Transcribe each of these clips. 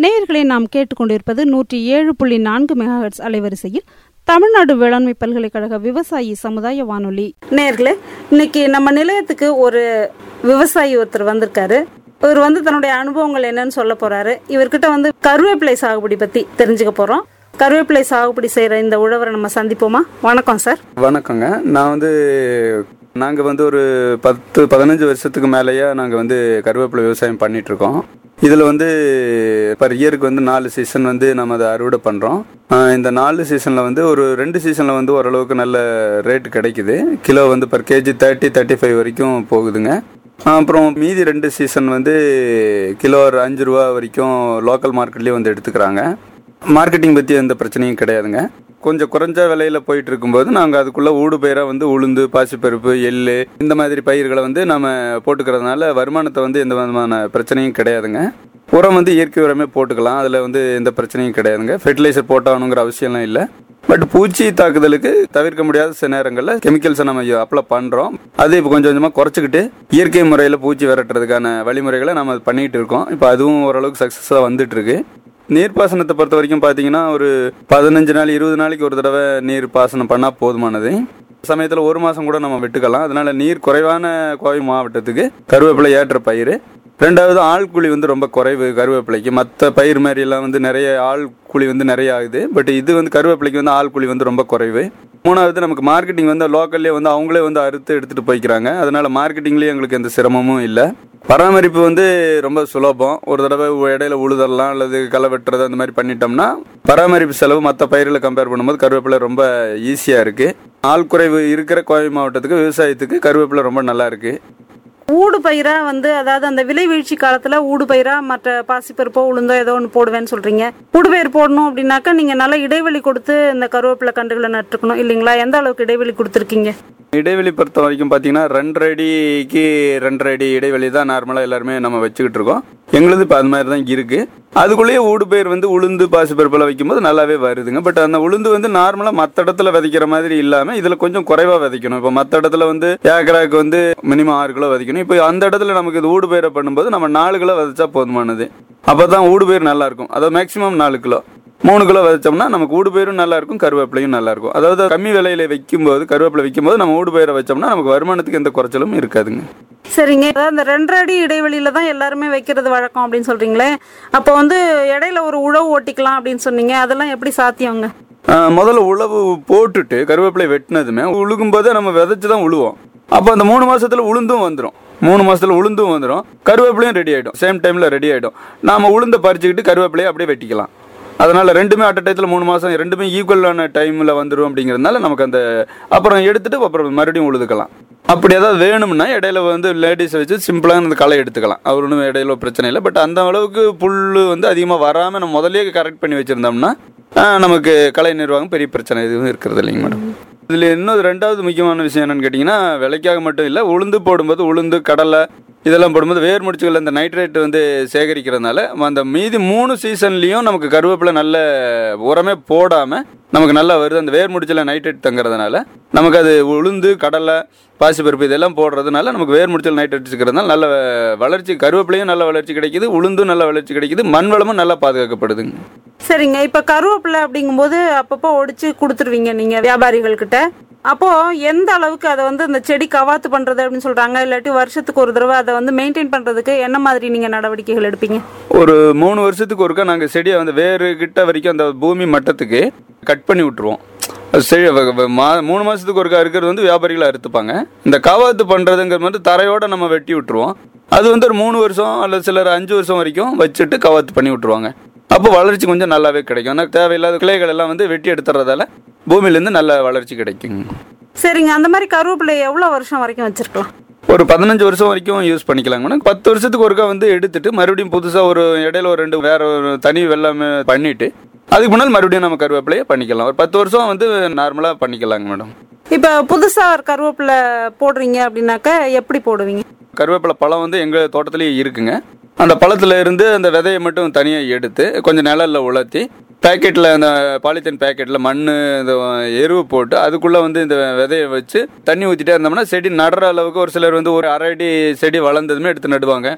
நேயர்களை நாம் கேட்டுக்கொண்டிருப்பது நூற்றி ஏழு புள்ளி நான்கு மெகாஹெட்ஸ் அலைவரிசையில் தமிழ்நாடு வேளாண்மை பல்கலைக்கழக விவசாயி சமுதாய வானொலி நேர்களே இன்னைக்கு நம்ம நிலையத்துக்கு ஒரு விவசாயி ஒருத்தர் வந்திருக்காரு இவர் வந்து தன்னுடைய அனுபவங்கள் என்னன்னு சொல்ல போறாரு இவர்கிட்ட வந்து கருவேப்பிலை சாகுபடி பத்தி தெரிஞ்சுக்க போறோம் கருவேப்பிலை சாகுபடி செய்யற இந்த உழவரை நம்ம சந்திப்போமா வணக்கம் சார் வணக்கங்க நான் வந்து நாங்கள் வந்து ஒரு பத்து பதினஞ்சு வருஷத்துக்கு மேலேயே நாங்கள் வந்து கருவேப்பிலை விவசாயம் பண்ணிட்டு இருக்கோம் இதில் வந்து பர் இயருக்கு வந்து நாலு சீசன் வந்து நம்ம அதை அறுவடை பண்ணுறோம் இந்த நாலு சீசனில் வந்து ஒரு ரெண்டு சீசனில் வந்து ஓரளவுக்கு நல்ல ரேட் கிடைக்குது கிலோ வந்து per KG thirty thirty five வரைக்கும் போகுதுங்க அப்புறம் மீதி ரெண்டு சீசன் வந்து கிலோ ஒரு அஞ்சு ரூபா வரைக்கும் லோக்கல் மார்க்கெட்லேயே வந்து எடுத்துக்கிறாங்க மார்க்கெட்டிங் பற்றி எந்த பிரச்சனையும் கிடையாதுங்க கொஞ்சம் குறைஞ்ச விலையில போயிட்டு இருக்கும்போது நாங்கள் அதுக்குள்ள ஊடு பயிராக வந்து உளுந்து பாசிப்பருப்பு எள்ளு இந்த மாதிரி பயிர்களை வந்து நம்ம போட்டுக்கிறதுனால வருமானத்தை வந்து எந்த விதமான பிரச்சனையும் கிடையாதுங்க உரம் வந்து இயற்கை உரமே போட்டுக்கலாம் அதில் வந்து எந்த பிரச்சனையும் கிடையாதுங்க ஃபெர்டிலைசர் போட்டாகணுங்கிற அவசியம்லாம் இல்லை பட் பூச்சி தாக்குதலுக்கு தவிர்க்க முடியாத சில நேரங்களில் கெமிக்கல்ஸை நம்ம அப்ளை பண்ணுறோம் அது இப்போ கொஞ்சம் கொஞ்சமாக குறைச்சிக்கிட்டு இயற்கை முறையில் பூச்சி விரட்டுறதுக்கான வழிமுறைகளை நம்ம பண்ணிகிட்டு இருக்கோம் இப்போ அதுவும் ஓரளவுக்கு சக்ஸஸாக வந்துட்டு இருக்கு நீர்ப்பாசனத்தை பொறுத்த வரைக்கும் பார்த்தீங்கன்னா ஒரு பதினஞ்சு நாள் இருபது நாளைக்கு ஒரு தடவை நீர் பாசனம் பண்ணால் போதுமானது சமயத்தில் ஒரு மாதம் கூட நம்ம விட்டுக்கலாம் அதனால நீர் குறைவான கோவை மாவட்டத்துக்கு கருவேப்பிலை ஏற்ற பயிர் ரெண்டாவது ஆள் கூலி வந்து ரொம்ப குறைவு கருவேப்பிலைக்கு மற்ற பயிர் மாதிரி எல்லாம் வந்து நிறைய ஆள் கூலி வந்து நிறைய ஆகுது பட் இது வந்து கருவேப்பிலைக்கு வந்து ஆள் கூலி வந்து ரொம்ப குறைவு மூணாவது நமக்கு மார்க்கெட்டிங் வந்து லோக்கல்லே வந்து அவங்களே வந்து அறுத்து எடுத்துட்டு போய்க்கிறாங்க அதனால மார்க்கெட்டிங்லேயே எங்களுக்கு எந்த சிரமமும் இல்லை பராமரிப்பு வந்து ரொம்ப சுலபம் ஒரு தடவை இடையில உழுதரலாம் அல்லது களை வெட்டுறது அந்த மாதிரி பண்ணிட்டோம்னா பராமரிப்பு செலவு மற்ற பயிர்களை கம்பேர் பண்ணும்போது கருவேப்பிலை ரொம்ப ஈஸியாக இருக்கு ஆள் குறைவு இருக்கிற கோவை மாவட்டத்துக்கு விவசாயத்துக்கு கருவேப்பிலை ரொம்ப நல்லா இருக்கு ஊடு பயிரா வந்து அதாவது அந்த விலை வீழ்ச்சி காலத்துல ஊடு பயிரா மற்ற பாசிப்பருப்போ உளுந்தோ ஏதோ ஒன்று போடுவேன்னு சொல்றீங்க ஊடு பயிர் போடணும் அப்படின்னாக்கா நீங்க நல்ல இடைவெளி கொடுத்து இந்த கருவேப்பிலை கன்றுகளை நட்டுக்கணும் இல்லைங்களா எந்த அளவுக்கு இடைவெளி கொடுத்துருக்கீங்க இடைவெளி பொறுத்த வரைக்கும் பார்த்தீங்கன்னா ரெண்டரை அடிக்கு ரெண்டரை அடி இடைவெளி தான் நார்மலாக எல்லாருமே நம்ம வச்சுக்கிட்டு இருக்கோம் எங்களுது இப்போ அது மாதிரி தான் இருக்கு அதுக்குள்ளேயே ஊடு பயிர் வந்து உளுந்து பாசி பருப்பில் வைக்கும்போது நல்லாவே வருதுங்க பட் அந்த உளுந்து வந்து நார்மலாக மற்ற இடத்துல விதைக்கிற மாதிரி இல்லாமல் இதில் கொஞ்சம் குறைவாக விதைக்கணும் இப்போ மற்ற இடத்துல வந்து ஏக்கராக்கு வந்து மினிமம் ஆறு கிலோ விதைக்கணும் இப்போ அந்த இடத்துல நமக்கு இது ஊடு பயிரை பண்ணும்போது நம்ம நாலு கிலோ விதைச்சா போதுமானது அப்போ தான் ஊடு பயிர் நல்லா இருக்கும் அதாவது மேக்ஸிமம் நாலு கிலோ மூணு கிலோ விதைச்சோம்னா நமக்கு ஊடு பயிரும் நல்லா இருக்கும் கருவேப்பிலையும் நல்லா இருக்கும் அதாவது கம்மி விலையில வைக்கும்போது கருவேப்பிலை வைக்கும்போது நம்ம ஊடு பயிரை வச்சோம்னா நமக்கு வருமானத்துக்கு எந்த குறைச்சலும் இருக்காதுங்க சரிங்க அதாவது அந்த ரெண்டரை அடி இடைவெளியில தான் எல்லாருமே வைக்கிறது வழக்கம் அப்படின்னு சொல்றீங்களே அப்போ வந்து இடையில ஒரு உழவு ஓட்டிக்கலாம் அப்படின்னு சொன்னீங்க அதெல்லாம் எப்படி சாத்தியங்க ஆஹ் முதல்ல உழவு போட்டுட்டு கருவேப்பிலை வெட்டினதுமே உழுகும் போதே நம்ம விதைச்சு தான் உழுவோம் அப்போ அந்த மூணு மாசத்துல உளுந்தும் வந்துடும் மூணு மாசத்துல உளுந்தும் வந்துடும் கருவேப்பிலையும் ரெடி ஆயிடும் சேம் டைம்ல ரெடி ஆயிடும் நாம உளுந்த பறிச்சுக்கிட்டு கருவேப்பிலையை அப்படியே வெட்டிக்கலாம் அதனால ரெண்டுமே அட் டயத்தில் மூணு மாதம் ரெண்டுமே ஈக்குவலான டைமில் வந்துடும் அப்படிங்கிறதுனால நமக்கு அந்த அப்புறம் எடுத்துட்டு அப்புறம் மறுபடியும் உழுதுக்கலாம் அப்படி ஏதாவது வேணும்னா இடையில வந்து லேடிஸை வச்சு சிம்பிளாக அந்த களை எடுத்துக்கலாம் அவர் ஒன்றும் இடையில பிரச்சனை இல்லை பட் அந்த அளவுக்கு புல் வந்து அதிகமாக வராமல் நம்ம முதல்லயே கரெக்ட் பண்ணி வச்சுருந்தோம்னா நமக்கு கலை நிர்வாகம் பெரிய பிரச்சனை எதுவும் இருக்கிறது இல்லைங்க மேடம் இதில் இன்னொரு ரெண்டாவது முக்கியமான விஷயம் என்னன்னு கேட்டிங்கன்னா விலைக்காக மட்டும் இல்லை உளுந்து போடும்போது உளுந்து கடலை இதெல்லாம் போடும்போது வேர் முடிச்சுகள் இந்த நைட்ரேட் வந்து சேகரிக்கிறதுனால அந்த மீதி மூணு சீசன்லேயும் நமக்கு கருவேப்பிலை நல்ல உரமே போடாமல் நமக்கு நல்லா வருது அந்த வேர் முடிச்சில் நைட்ரேட் தங்குறதுனால நமக்கு அது உளுந்து கடலை பாசிப்பருப்பு இதெல்லாம் போடுறதுனால நமக்கு வேர் முடிச்சல் நைட்ரேட் இருக்கிறதுனால நல்ல வளர்ச்சி கருவேப்பிலையும் நல்ல வளர்ச்சி கிடைக்குது உளுந்தும் நல்ல வளர்ச்சி கிடைக்குது மண் வளமும் நல்லா பாதுகாக்கப்படுதுங்க சரிங்க இப்ப கருவேப்பிலை அப்படிங்கும்போது அப்பப்போ ஒடிச்சு கொடுத்துருவீங்க நீங்க வியாபாரிகள் கிட்ட அப்போ எந்த அளவுக்கு அதை வந்து இந்த செடி கவாத்து பண்றது அப்படின்னு சொல்றாங்க இல்லாட்டி வருஷத்துக்கு ஒரு தடவை அதை வந்து மெயின்டைன் பண்றதுக்கு என்ன மாதிரி நீங்க நடவடிக்கைகள் எடுப்பீங்க ஒரு மூணு வருஷத்துக்கு ஒருக்கா நாங்கள் செடியை வந்து வேறு கிட்ட வரைக்கும் அந்த பூமி மட்டத்துக்கு கட் பண்ணி விட்டுருவோம் அது செடி வ- வ- மா- மூணு மாசத்துக்கு ஒருக்கா இருக்கிறது வந்து வியாபாரிகளை அறுத்துப்பாங்க இந்த கவாத்து பண்றதுங்கிறது வந்து தரையோட நம்ம வெட்டி விட்டுருவோம் அது வந்து ஒரு மூணு வருஷம் அல்லது சிலர் அஞ்சு வருஷம் வரைக்கும் வச்சுட்டு கவாத்து பண்ணி விட்டுருவாங்க அப்போ வளர்ச்சி கொஞ்சம் நல்லாவே கிடைக்கும் ஆனால் தேவையில்லாத கிளைகள் எல்லாம் வந்து வெட்டி எடுத்துறதால பூமியிலேருந்து நல்ல வளர்ச்சி கிடைக்குங்க சரிங்க அந்த மாதிரி கருவேப்பிலை எவ்வளவு வருஷம் வரைக்கும் வச்சிருக்கலாம் ஒரு பதினஞ்சு வருஷம் வரைக்கும் யூஸ் பண்ணிக்கலாங்க மேடம் பத்து வருஷத்துக்கு ஒருக்கா வந்து எடுத்துட்டு மறுபடியும் புதுசாக ஒரு இடையில ஒரு ரெண்டு வேற ஒரு தனி வெள்ளாமை பண்ணிட்டு அதுக்கு முன்னால் மறுபடியும் நம்ம கருவேப்பிலையே பண்ணிக்கலாம் ஒரு பத்து வருஷம் வந்து நார்மலாக பண்ணிக்கலாங்க மேடம் இப்ப புதுசா ஒரு கருவேப்பிலை போடுறீங்க அப்படின்னாக்க எப்படி போடுவீங்க கருவேப்பிலை பழம் வந்து எங்கள் தோட்டத்திலேயே இருக்குங்க அந்த பழத்துல இருந்து அந்த விதையை மட்டும் தனியாக எடுத்து கொஞ்சம் நிழல்ல உலர்த்தி பேக்கெட்டில் அந்த பாலித்தீன் பேக்கெட்டில் மண் இந்த எருவு போட்டு அதுக்குள்ளே வந்து இந்த விதையை வச்சு தண்ணி ஊற்றிட்டே இருந்தோம்னா செடி நடுற அளவுக்கு ஒரு சிலர் வந்து ஒரு அரை அடி செடி வளர்ந்ததுமே எடுத்து நடுவாங்க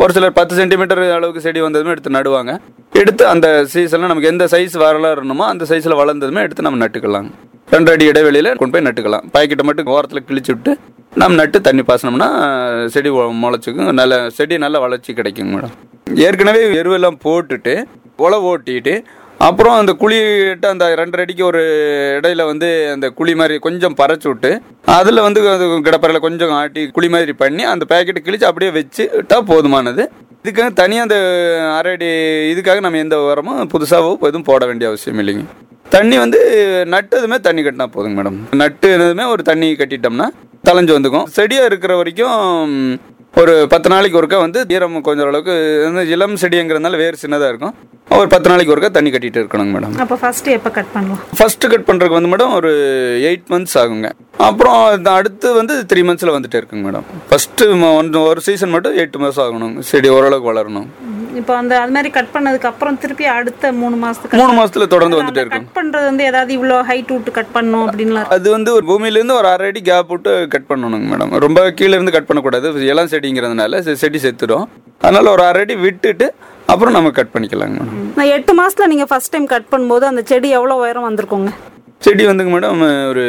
ஒரு சிலர் பத்து சென்டிமீட்டர் அளவுக்கு செடி வந்ததுமே எடுத்து நடுவாங்க எடுத்து அந்த சீசனில் நமக்கு எந்த சைஸ் வரலாறுணுமோ அந்த சைஸில் வளர்ந்ததுமே எடுத்து நம்ம நட்டுக்கலாம் ரெண்டு அடி இடைவெளியில் கொண்டு போய் நட்டுக்கலாம் பாக்கெட்டை மட்டும் ஓரத்தில் கிழிச்சு விட்டு நம்ம நட்டு தண்ணி பாசனோம்னா செடி ஒ- முளைச்சிக்கும் நல்ல செடி நல்ல வளர்ச்சி கிடைக்குங்க மேடம் ஏற்கனவே எருவெல்லாம் போட்டுட்டு உழவு ஓட்டிட்டு அப்புறம் அந்த குழிட்டு அந்த ரெண்டரை அடிக்கு ஒரு இடையில வந்து அந்த குழி மாதிரி கொஞ்சம் பறைச்சு விட்டு அதில் வந்து அது கிடப்பறையில் கொஞ்சம் ஆட்டி குழி மாதிரி பண்ணி அந்த பேக்கெட் கிழிச்சு அப்படியே வச்சுட்டா போதுமானது இதுக்காக தனியாக அந்த அரை அடி இதுக்காக நம்ம எந்த உரமும் புதுசாகவோ எதுவும் போட வேண்டிய அவசியம் இல்லைங்க தண்ணி வந்து நட்டதுமே தண்ணி கட்டினா போதுங்க மேடம் நட்டுனதுமே ஒரு தண்ணி கட்டிட்டோம்னா தளைஞ்சு வந்துக்கும் செடியாக இருக்கிற வரைக்கும் ஒரு பத்து நாளைக்கு ஒருக்கா வந்து ஈரம் கொஞ்சம் அளவுக்கு வந்து இளம் செடிங்கிறதுனால வேர் சின்னதாக இருக்கும் ஒரு பத்து நாளைக்கு ஒருக்கா தண்ணி கட்டிட்டு இருக்கணுங்க மேடம் அப்போ ஃபர்ஸ்ட் எப்போ கட் பண்ணலாம் ஃபர்ஸ்ட் கட் பண்ணுறதுக்கு வந்து மேடம் ஒரு எயிட் மந்த்ஸ் ஆகுங்க அப்புறம் இந்த அடுத்து வந்து த்ரீ மந்த்ஸில் வந்துட்டே இருக்குங்க மேடம் ஃபஸ்ட்டு ஒன் ஒரு சீசன் மட்டும் எட்டு மாதம் ஆகணும் செடி ஓரளவுக்கு வளரணும் இப்போ அந்த அது மாதிரி கட் பண்ணதுக்கு அப்புறம் திருப்பி அடுத்த மூணு மாசத்துக்கு மூணு மாசத்துல தொடர்ந்து வந்துட்டே இருக்கும் கட் பண்றது வந்து ஏதாவது இவ்வளோ ஹைட் விட்டு கட் பண்ணணும் அப்படின்லாம் அது வந்து ஒரு பூமியிலேருந்து ஒரு அரை அடி கேப் விட்டு கட் பண்ணணுங்க மேடம் ரொம்ப கீழே இருந்து கட் பண்ணக்கூடாது இளம் செடிங்கிறதுனால செ- செடி செத்துடும் அதனால ஒரு அரை அடி விட்டுட்டு அப்புறம் நம்ம கட் பண்ணிக்கலாங்க மேடம் நான் எட்டு மாசத்துல நீங்க ஃபர்ஸ்ட் டைம் கட் பண்ணும்போது அந்த செடி எவ்வளோ உயரம் வந்திருக்குங்க செடி வந்துங்க மேடம் ஒரு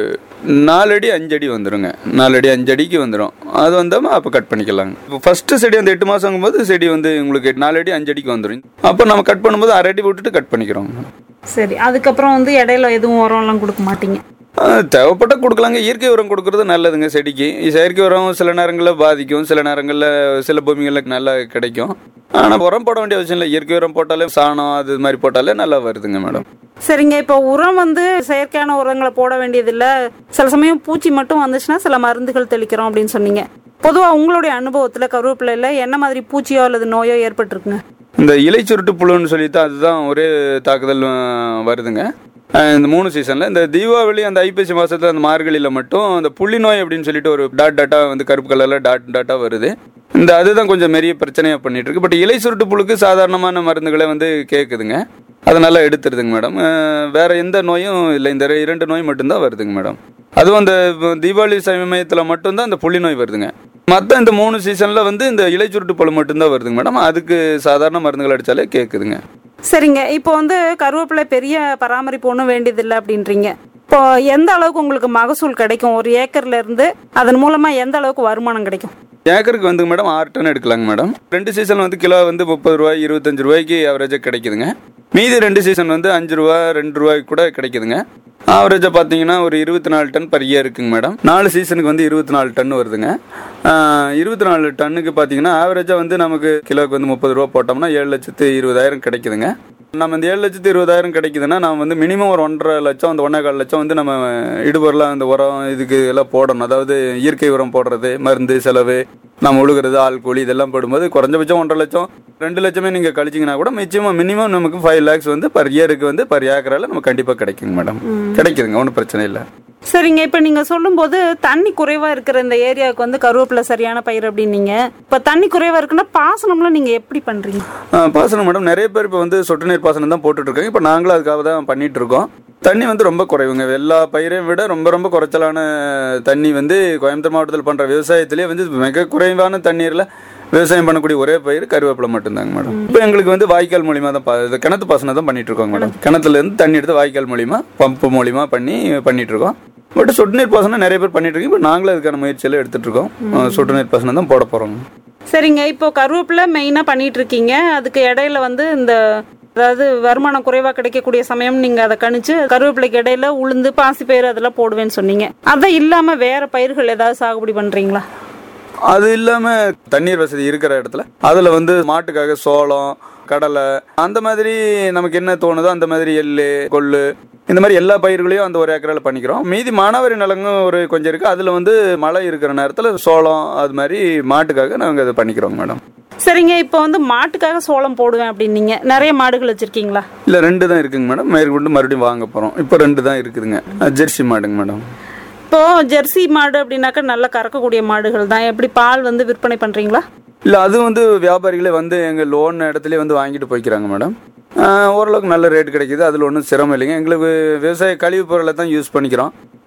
நாலு அடி அஞ்சு அடி வந்துருங்க நாலு அடி அஞ்சு அடிக்கு வந்துடும் அது வந்தாமல் அப்போ கட் பண்ணிக்கலாங்க இப்போ ஃபஸ்ட்டு செடி அந்த எட்டு மாதங்கும் போது செடி வந்து உங்களுக்கு நாலு அடி அஞ்சு அடிக்கு வந்துடும் அப்போ நம்ம கட் பண்ணும்போது அரை அடி விட்டுட்டு கட் பண்ணிக்கிறோம் சரி அதுக்கப்புறம் வந்து இடையில எதுவும் உரம்லாம் கொடுக்க மாட்டீங்க தேவைப்பட்ட கொடுக்கலாங்க இயற்கை உரம் கொடுக்கறது நல்லதுங்க செடிக்கு செயற்கை உரம் சில நேரங்களில் பாதிக்கும் சில நேரங்களில் சில பூமிகளில் நல்லா கிடைக்கும் ஆனால் உரம் போட வேண்டிய அவசியம் இல்லை இயற்கை உரம் போட்டாலே சாணம் அது மாதிரி போட்டாலே நல்லா வருதுங்க மேடம் சரிங்க இப்போ உரம் வந்து செயற்கையான உரங்களை போட வேண்டியதில்ல சில சமயம் பூச்சி மட்டும் வந்துச்சுன்னா சில மருந்துகள் தெளிக்கிறோம் அப்படின்னு சொன்னீங்க பொதுவாக உங்களுடைய அனுபவத்தில் கருவேப்பிலையில் என்ன மாதிரி பூச்சியோ அல்லது நோயோ ஏற்பட்டிருக்குங்க இந்த இலை சுருட்டு புழுன்னு சொல்லிட்டு அதுதான் ஒரே தாக்குதல் அஹ், வருதுங்க அஹ், இந்த மூணு சீசனில் இந்த தீபாவளி அந்த ஐப்பசி மாதத்தில் அந்த மார்கழியில் மட்டும் அந்த புள்ளி நோய் அப்படின்னு சொல்லிட்டு ஒரு டாட் டாட்டா வந்து கருப்பு கலரில் டாட் டாட்டா வருது இந்த அதுதான் கொஞ்சம் பெரிய பிரச்சனையாக பண்ணிட்டு இருக்கு பட் இலை சுருட்டு புழுக்கு சாதாரணமான மருந்துகளே வந்து கேட்குதுங்க அதை நல்லா எடுத்துருதுங்க மேடம் அஹ், வேற எந்த நோயும் இல்லை இந்த இரண்டு நோய் மட்டும்தான் வருதுங்க மேடம் அதுவும் அந்த தீபாவளி சமயத்தில் மட்டும்தான் இந்த புள்ளி நோய் வருதுங்க மற்ற இந்த மூணு சீசனில் வந்து இந்த இலை சுருட்டு புழு மட்டும்தான் வருதுங்க மேடம் அதுக்கு சாதாரண மருந்துகள் அடித்தாலே கேட்குதுங்க சரிங்க இப்போ வந்து கருவேப்பிலை பெரிய பராமரிப்பு ஒன்றும் வேண்டியதில்லை அப்படின்றீங்க இப்போ எந்த அளவுக்கு உங்களுக்கு மகசூல் கிடைக்கும் ஒரு ஏக்கர்ல இருந்து அதன் மூலமா எந்த அளவுக்கு வருமானம் கிடைக்கும் ஏக்கருக்கு வந்து மேடம் ஆறு டன் எடுக்கலாங்க மேடம் ரெண்டு சீசன் வந்து கிலோ வந்து முப்பது ரூபாய் இருபத்தஞ்சு ரூபாய்க்கு ஆவரேஜாக கிடைக்குதுங்க மீதி ரெண்டு சீசன் வந்து அஞ்சு ரூபா ரெண்டு ரூபாய்க்கு கூட கிடைக்குதுங்க ஆவரேஜாக பார்த்தீங்கன்னா ஒரு இருபத்தி நாலு டன் per year இருக்குங்க மேடம் நாலு சீசனுக்கு வந்து இருபத்தி நாலு டன் வருதுங்க இருபத்தி நாலு டன்னுக்கு பார்த்தீங்கன்னா ஆவரேஜாக வந்து நமக்கு கிலோக்கு வந்து முப்பது ரூபா போட்டோம்னா ஏழு லட்சத்து இருபதாயிரம் கிடைக்குதுங்க நம்ம இந்த ஏழு லட்சத்து இருபதாயிரம் கிடைக்குதுன்னா நம்ம வந்து மினிமம் ஒரு ஒன்றரை லட்சம் அந்த ஒன்றே கால் லட்சம் வந்து நம்ம இடுபொருளாக அந்த உரம் இதுக்கு எல்லாம் போடணும் அதாவது இயற்கை உரம் போடுறது மருந்து செலவு நம்ம உழுகிறது ஆள் கூலி இதெல்லாம் போடும்போது குறைஞ்சபட்சம் ஒன்றரை லட்சம் ரெண்டு லட்சமே நீங்கள் கழிச்சிங்கன்னா கூட நிச்சயமாக மினிமம் நமக்கு ஃபைவ் லேக்ஸ் வந்து பர் இயருக்கு வந்து பர் ஏக்கரால நமக்கு கண்டிப்பாக கிடைக்குங்க மேடம் கிடைக்குதுங்க ஒன்றும் பிரச்சனை இல்லை சரிங்க இப்போ நீங்க சொல்லும்போது தண்ணி குறைவா இருக்கிற இந்த ஏரியாவுக்கு வந்து கருவேப்பிலை சரியான பயிர் அப்படின்னீங்க இப்போ தண்ணி குறைவா இருக்குன்னா பாசனம்லாம் நீங்க எப்படி பண்றீங்க ஆ, பாசனம் மேடம் நிறைய பேர் இப்போ வந்து சொட்டு நீர் பாசனம் தான் போட்டுட்டு இருக்காங்க இப்போ நாங்களும் அதுக்காக தான் பண்ணிட்டு இருக்கோம் தண்ணி வந்து ரொம்ப குறைவுங்க எல்லா பயிரையும் விட ரொம்ப ரொம்ப குறைச்சலான தண்ணி வந்து கோயம்புத்தூர் மாவட்டத்தில் பண்ற விவசாயத்திலேயே வந்து மிக குறைவான தண்ணீர்ல விவசாயம் பண்ணக்கூடிய ஒரே பயிர் கருவேப்பிலை மட்டும்தாங்க மேடம் இப்போ எங்களுக்கு வந்து வாய்க்கால் மூலியமா தான் பா- இது கிணத்து பாசனம் தான் பண்ணிட்டு இருக்கோம் மேடம் கிணத்துல இருந்து தண்ணி எடுத்து வாய்க்கால் மூலியமா பம்பு மூலியமா பண்ணி பண்ணிட்டு இருக்கோம் பட் சொட்டு நீர் பாசனம் நிறைய பேர் பண்ணிட்டு இருக்கோம் இப்போ நாங்களும் அதுக்கான முயற்சியெல்லாம் எடுத்துட்டு இருக்கோம் ஆ, சொட்டு நீர் பாசனம் தான் போட போறோம் சரிங்க இப்போ கருவேப்பிலை மெயினா பண்ணிட்டு இருக்கீங்க அதுக்கு இடையில வந்து இந்த அதாவது வருமானம் குறைவா கிடைக்கக்கூடிய சமயம் நீங்க அதை கணிச்சு கருவேப்பிலைக்கு இடையில உளுந்து பாசிப்பயிறு அதெல்லாம் போடுவேன்னு சொன்னீங்க அதை இல்லாம வேற பயிர்கள் ஏதாவது சாகுபடி பண்றீங்களா அது இல்லாம தண்ணீர் வசதி இருக்கிற இடத்துல அதுல வந்து மாட்டுக்காக சோளம் கடலை அந்த மாதிரி நமக்கு என்ன தோணுதோ அந்த மாதிரி எள்ளு கொள்ளு இந்த மாதிரி எல்லா பயிர்களையும் அந்த ஒரு ஏக்கரால பண்ணிக்கிறோம் மீதி மானாவாரி நிலங்கும் ஒரு கொஞ்சம் இருக்கு அதுல வந்து மழை இருக்கிற நேரத்துல சோளம் அது மாதிரி மாட்டுக்காக நாங்க அதை பண்ணிக்கிறோம் மேடம் சரிங்க இப்போ வந்து மாட்டுக்காக சோளம் போடுவேன் அப்படின்னீங்க நிறைய மாடுகள் வச்சிருக்கீங்களா இல்ல ரெண்டு தான் இருக்குங்க மேடம் மேற்கொண்டு மறுபடியும் வாங்க போறோம் இப்போ ரெண்டு தான் இருக்குதுங்க அஹ் ஜெர்சி மாடுங்க மேடம் இப்போ ஜெர்சி மாடு அப்படின்னாக்கா நல்லா கறக்கக்கூடிய மாடுகள் தான் எப்படி பால் வந்து விற்பனை பண்றீங்களா இல்ல அது வந்து வியாபாரிகளே வந்து எங்க லோன் இடத்துலயே வந்து வாங்கிட்டு போய்க்கிறாங்க மேடம் ஆஹ் ஓரளவுக்கு நல்ல ரேட் கிடைக்குது அதில் ஒன்றும் சிரமம் இல்லைங்க எங்களுக்கு விவசாய கழிவு பொருளை தான் யூஸ் பண்ணிக்கிறோம்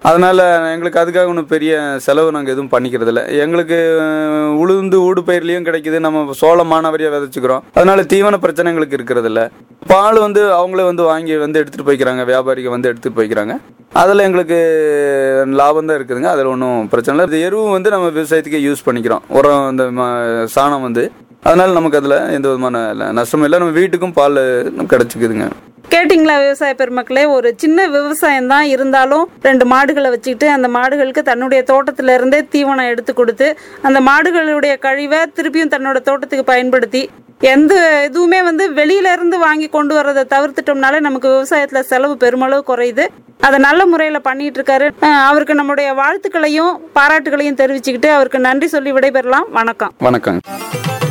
அதனால எங்களுக்கு அதுக்காக ஒன்றும் பெரிய செலவு நாங்கள் எதுவும் பண்ணிக்கிறது இல்லை எங்களுக்கு அஹ், உளுந்து ஊடு பயிர்லையும் கிடைக்குது நம்ம சோளம் மானாவரியாக விதைச்சுக்கிறோம் அதனால தீவன பிரச்சனை எங்களுக்கு இருக்கிறது இல்லை பால் வந்து அவங்களே வந்து வாங்கி வந்து எடுத்துகிட்டு போய்க்கிறாங்க வியாபாரிகள் வந்து எடுத்துகிட்டு போய்க்கிறாங்க அதில் எங்களுக்கு லாபம் தான் இருக்குதுங்க அதில் ஒன்றும் பிரச்சனை இல்லை இது எருவும் வந்து நம்ம விவசாயத்துக்கு யூஸ் பண்ணிக்கிறோம் உரம் இந்த ம- சாணம் வந்து அதனால நமக்கு அதில் எந்த விதமான நஷ்டமும் இல்லை நம்ம வீட்டுக்கும் பால் கிடச்சிக்குதுங்க கேட்டிங்களா விவசாய பெருமக்களே ஒரு சின்ன விவசாயம் தான் இருந்தாலும் ரெண்டு மாடுகளை வச்சுக்கிட்டு அந்த மாடுகளுக்கு தன்னுடைய தோட்டத்துல இருந்தே தீவனம் எடுத்து கொடுத்து அந்த மாடுகளுடைய கழிவை திருப்பியும் தன்னோட தோட்டத்துக்கு பயன்படுத்தி எந்த இதுவுமே வந்து வெளியில இருந்து வாங்கி கொண்டு வர்றதை தவிர்த்துட்டோம்னாலே நமக்கு விவசாயத்துல செலவு பெருமளவு குறையுது அதை நல்ல முறையில பண்ணிட்டு இருக்காரு அஹ் அவருக்கு நம்முடைய வாழ்த்துக்களையும் பாராட்டுகளையும் தெரிவிச்சுக்கிட்டு அவருக்கு நன்றி சொல்லி விடைபெறலாம் வணக்கம் வணக்கங்க